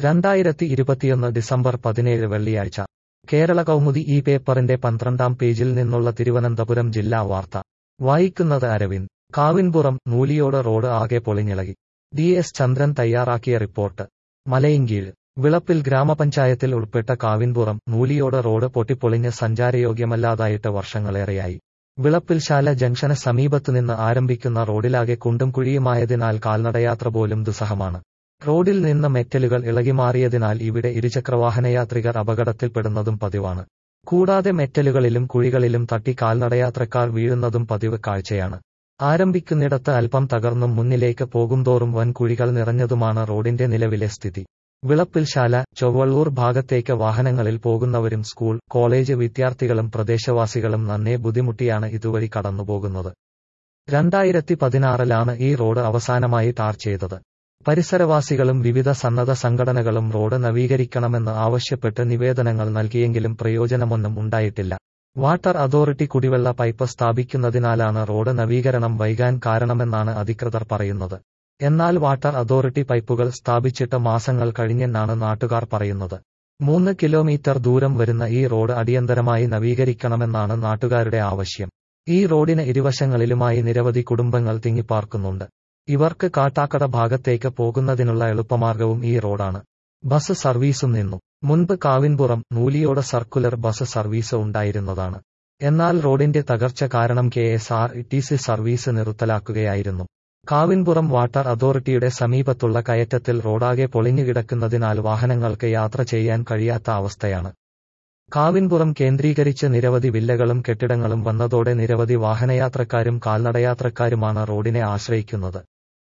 രണ്ടായിരത്തി ഇരുപത്തിയൊന്ന് ഡിസംബർ പതിനേഴ് വെള്ളിയാഴ്ച കേരള കൗമുദി ഈ പേപ്പറിന്റെ പന്ത്രണ്ടാം പേജിൽ നിന്നുള്ള തിരുവനന്തപുരം ജില്ലാ വാർത്ത വായിക്കുന്നത് അരവിന്ദ് കാവിൻപുറം നൂലിയോട് റോഡ് ആകെ പൊളിഞ്ഞിളകി ഡി എസ് ചന്ദ്രൻ തയ്യാറാക്കിയ റിപ്പോർട്ട് മലയിൻകീഴ് വിളപ്പിൽ ഗ്രാമപഞ്ചായത്തിൽ ഉൾപ്പെട്ട കാവിൻപുറം നൂലിയോട് റോഡ് പൊട്ടിപ്പൊളിഞ്ഞ് സഞ്ചാരയോഗ്യമല്ലാതായിട്ട് വർഷങ്ങളേറെയായി വിളപ്പിൽശാല ജംഗ്ഷന് സമീപത്തുനിന്ന് ആരംഭിക്കുന്ന റോഡിലാകെ കുണ്ടും കുഴിയുമായതിനാൽ കാൽനടയാത്ര പോലും ദുസ്സഹമാണ് റോഡിൽ നിന്ന് മെറ്റലുകൾ ഇളകിമാറിയതിനാൽ ഇവിടെ ഇരുചക്രവാഹനയാത്രികർ അപകടത്തിൽപ്പെടുന്നതും പതിവാണ് കൂടാതെ മെറ്റലുകളിലും കുഴികളിലും തട്ടി കാൽനടയാത്രക്കാർ വീഴുന്നതും പതിവ് കാഴ്ചയാണ് ആരംഭിക്കുന്നിടത്ത് അല്പം തകർന്നും മുന്നിലേക്ക് പോകുംതോറും വൻ കുഴികൾ നിറഞ്ഞതുമാണ് റോഡിന്റെ നിലവിലെ സ്ഥിതി വിളപ്പിൽശാല ചൊവ്വള്ളൂർ ഭാഗത്തേക്ക് വാഹനങ്ങളിൽ പോകുന്നവരും സ്കൂൾ കോളേജ് വിദ്യാർത്ഥികളും പ്രദേശവാസികളും നന്നേ ബുദ്ധിമുട്ടിയാണ് ഇതുവഴി കടന്നുപോകുന്നത് രണ്ടായിരത്തി പതിനാറിലാണ് ഈ റോഡ് അവസാനമായി ടാർ ചെയ്തത് പരിസരവാസികളും വിവിധ സന്നദ്ധ സംഘടനകളും റോഡ് നവീകരിക്കണമെന്ന് ആവശ്യപ്പെട്ട് നിവേദനങ്ങൾ നൽകിയെങ്കിലും പ്രയോജനമൊന്നും ഉണ്ടായിട്ടില്ല വാട്ടർ അതോറിറ്റി കുടിവെള്ള പൈപ്പ് സ്ഥാപിക്കുന്നതിനാലാണ് റോഡ് നവീകരണം വൈകാൻ കാരണമെന്നാണ് അധികൃതർ പറയുന്നത് എന്നാൽ വാട്ടർ അതോറിറ്റി പൈപ്പുകൾ സ്ഥാപിച്ചിട്ട് മാസങ്ങൾ കഴിഞ്ഞെന്നാണ് നാട്ടുകാർ പറയുന്നത് മൂന്ന് കിലോമീറ്റർ ദൂരം വരുന്ന ഈ റോഡ് അടിയന്തരമായി നവീകരിക്കണമെന്നാണ് നാട്ടുകാരുടെ ആവശ്യം ഈ റോഡിന് ഇരുവശങ്ങളിലുമായി നിരവധി കുടുംബങ്ങൾ തിങ്ങിപ്പാർക്കുന്നുണ്ട് ഇവർക്ക് കാട്ടാക്കട ഭാഗത്തേക്ക് പോകുന്നതിനുള്ള എളുപ്പമാർഗവും ഈ റോഡാണ് ബസ് സർവീസും നിന്നു മുൻപ് Kavinpuram Nooliyode circular bus service ഉണ്ടായിരുന്നതാണ് എന്നാൽ റോഡിന്റെ തകർച്ച കാരണം K S R T C service നിർത്തലാക്കുകയായിരുന്നു കാവിൻപുറം വാട്ടർ അതോറിറ്റിയുടെ സമീപത്തുള്ള കയറ്റത്തിൽ റോഡാകെ പൊളിഞ്ഞുകിടക്കുന്നതിനാൽ വാഹനങ്ങൾക്ക് യാത്ര ചെയ്യാൻ കഴിയാത്ത അവസ്ഥയാണ് കാവിൻപുറം കേന്ദ്രീകരിച്ച് നിരവധി വില്ലകളും കെട്ടിടങ്ങളും വന്നതോടെ നിരവധി വാഹനയാത്രക്കാരും കാൽനടയാത്രക്കാരുമാണ് റോഡിനെ ആശ്രയിക്കുന്നത്